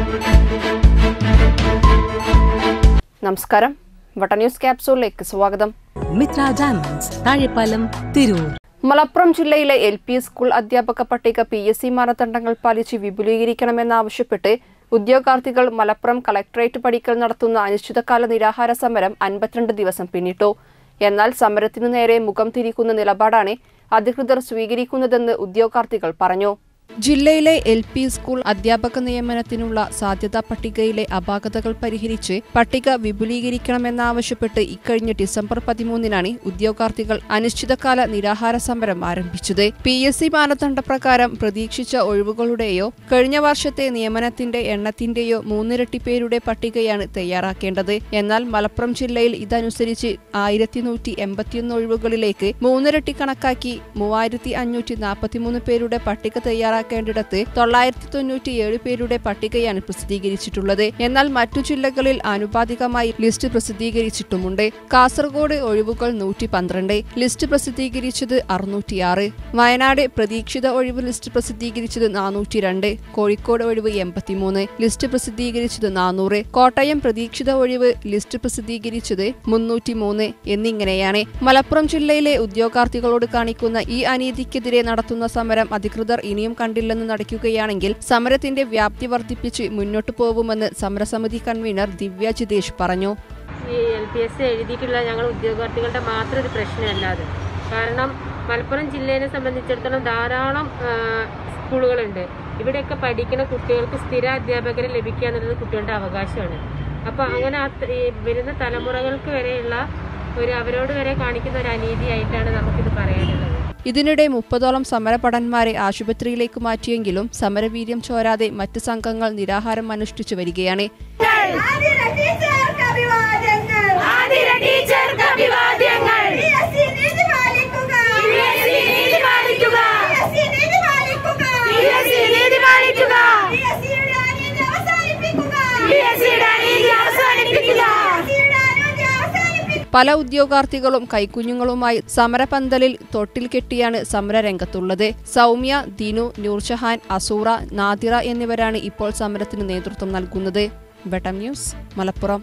നമസ്കാരം വട്ട ന്യൂസ് ക്യാപ്സൂളിലേക്ക് സ്വാഗതം മിത്ര ഡയമണ്ട്സ് താഴെപ്പാലം തിരൂർ മലപ്പുറം ജില്ലയിലെ എൽ പി സ്കൂൾ അധ്യാപക പട്ടിക പി എസ് സി മാനദണ്ഡങ്ങൾ പാലിച്ച് വിപുലീകരിക്കണമെന്നാവശ്യപ്പെട്ട് ഉദ്യോഗാർത്ഥികൾ മലപ്പുറം കളക്ടറേറ്റ് പടിക്കൽ നടത്തുന്ന അനിശ്ചിതകാല നിരാഹാര സമരം അൻപത്തിരണ്ട് ദിവസം പിന്നിട്ടു എന്നാൽ സമരത്തിനു നേരെ മുഖം തിരിക്കുന്ന നിലപാടാണ് അധികൃതർ സ്വീകരിക്കുന്നതെന്ന് ഉദ്യോഗാർത്ഥികൾ പറഞ്ഞു ജില്ലയിലെ എൽ പി സ്കൂൾ അധ്യാപക നിയമനത്തിനുള്ള സാധ്യതാ പട്ടികയിലെ അപാകതകൾ പരിഹരിച്ച് പട്ടിക വിപുലീകരിക്കണമെന്നാവശ്യപ്പെട്ട് ഇക്കഴിഞ്ഞ ഡിസംബർ പതിമൂന്നിനാണ് ഉദ്യോഗാർത്ഥികൾ അനിശ്ചിതകാല നിരാഹാര സമരം ആരംഭിച്ചത് പി എസ് സി മാനദണ്ഡപ്രകാരം പ്രതീക്ഷിച്ച ഒഴിവുകളുടെയോ കഴിഞ്ഞ വർഷത്തെ നിയമനത്തിന്റെ എണ്ണത്തിന്റെയോ മൂന്നിരട്ടി പേരുടെ പട്ടികയാണ് തയ്യാറാക്കേണ്ടത് എന്നാൽ മലപ്പുറം ജില്ലയിൽ ഇതനുസരിച്ച് ആയിരത്തി നൂറ്റി എൺപത്തിയൊന്ന് ഒഴിവുകളിലേക്ക് മൂന്നിരട്ടി കണക്കാക്കി മൂവായിരത്തി അഞ്ഞൂറ്റി നാൽപ്പത്തിമൂന്ന് പേരുടെ പട്ടിക തയ്യാറാക്കേണ്ടിടത്ത് തൊള്ളായിരത്തി തൊണ്ണൂറ്റിയേഴ് പേരുടെ പട്ടികയാണ് പ്രസിദ്ധീകരിച്ചിട്ടുള്ളത് എന്നാൽ മറ്റു ജില്ലകളിൽ ആനുപാതികമായി ലിസ്റ്റ് പ്രസിദ്ധീകരിച്ചിട്ടുമുണ്ട് കാസർഗോഡ് ഒഴിവുകൾ നൂറ്റി പന്ത്രണ്ട് ലിസ്റ്റ് പ്രസിദ്ധീകരിച്ചത് അറുന്നൂറ്റിയാറ് വയനാട് പ്രതീക്ഷിത ഒഴിവ് ലിസ്റ്റ് പ്രസിദ്ധീകരിച്ചത് നാനൂറ്റി രണ്ട് കോഴിക്കോട് ഒഴിവ് എൺപത്തിമൂന്ന് ലിസ്റ്റ് പ്രസിദ്ധീകരിച്ചത് നാനൂറ് കോട്ടയം പ്രതീക്ഷിത ഒഴിവ് ലിസ്റ്റ് പ്രസിദ്ധീകരിച്ചത് മുന്നൂറ്റി മൂന്ന് എന്നിങ്ങനെയാണ് മലപ്പുറം ജില്ലയിലെ ഉദ്യോഗാർത്ഥികളോട് കാണിക്കുന്ന ഈ അനീതിക്കെതിരെ നടത്തുന്ന സമരം അധികൃതർ ഇനിയും കണ്ടില്ലെന്ന് നടക്കുകയാണെങ്കിൽ സമരത്തിന്റെ വ്യാപ്തി വർദ്ധിപ്പിച്ച് മുന്നോട്ടു പോകുമെന്ന് സമരസമിതി കൺവീനർ ദിവ്യ ജിതേഷ് പറഞ്ഞു ഈ എൽ പി എസ് എഴുതിയിട്ടുള്ള ഞങ്ങൾ ഉദ്യോഗാർത്ഥികളുടെ മാത്രം ഒരു പ്രശ്നമല്ല അത് കാരണം മലപ്പുറം ജില്ലയെ സംബന്ധിച്ചിടത്തോളം ധാരാളം ആ, സ്കൂളുകളുണ്ട് ഇവിടെയൊക്കെ പഠിക്കുന്ന കുട്ടികൾക്ക് സ്ഥിര അധ്യാപകരെ ലഭിക്കുക എന്നുള്ളത് കുട്ടികളുടെ അവകാശമാണ് അപ്പോൾ അങ്ങനെ ആ ത- ഈ വരുന്ന തലമുറകൾക്ക് വരെയുള്ള ഒരു അവരോട് വരെ കാണിക്കുന്ന ഒരു അനീതിയായിട്ടാണ് നമുക്കിത് പറയാനുള്ളത് ഇതിനിടെ മുപ്പതോളം സമരഭടന്മാരെ ആശുപത്രിയിലേക്ക് മാറ്റിയെങ്കിലും സമരവീര്യം ചോരാതെ മറ്റ് സംഘങ്ങൾ നിരാഹാരം അനുഷ്ഠിച്ചു വരികയാണ് ആതിര ടീച്ചർക്ക് അഭിവാദ്യങ്ങൾ ആതിര ടീച്ചർക്ക് അഭിവാദ്യങ്ങൾ PSC നീതി പാലിക്കുക PSC നീതി പാലിക്കുക PSC നീതി പാലിക്കുക PSC നീതി പാലിക്കുക PSC യുടെ അനീതി അവസാനിപ്പിക്കുക PSC യുടെ അനീതി അവസാനിപ്പിക്കുക PSC യുടെ അനീതി അവസാനിപ്പിക്കുക പല ഉദ്യോഗാർത്ഥികളും കൈക്കുഞ്ഞുങ്ങളുമായി സമരപന്തലിൽ തൊട്ടിൽ കെട്ടിയാണ് സമരരംഗത്തുള്ളത് സൗമ്യ ദിനു നൂർജഹാൻ അസൂറ നാദിറ എന്നിവരാണ് ഇപ്പോൾ സമരത്തിന് നേതൃത്വം നൽകുന്നത് ബട്ടം news Malappuram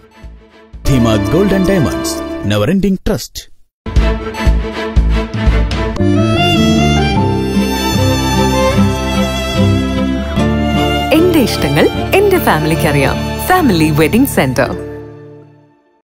Dheema gold and diamonds never ending trust എന്റെ ഇഷ്ടങ്ങൾ എന്റെ ഫാമിലിക്ക് അറിയാം ഫാമിലി വെഡിംഗ് സെന്റർ